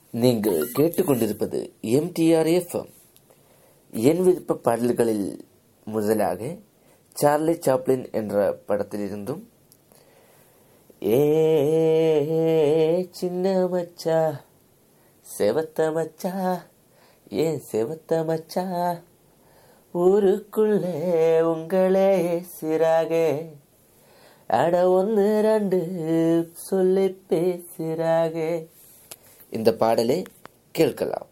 நீங்கள் கேட்டுக்கொண்டிருப்பது MTR FM என் விருப்ப பாடல்களில் முதலாக சார்லி சாப்ளின் என்ற படத்திலிருந்தும் ஏ சின்ன மச்சா செவத்த மச்சா ஏன் செவத்த மச்சா ஊருக்குள்ளே உங்களே சிறாக அட ஒன்று ரெண்டு சொல்லி பேசுறாக இந்த பாடலை கேட்கலாம்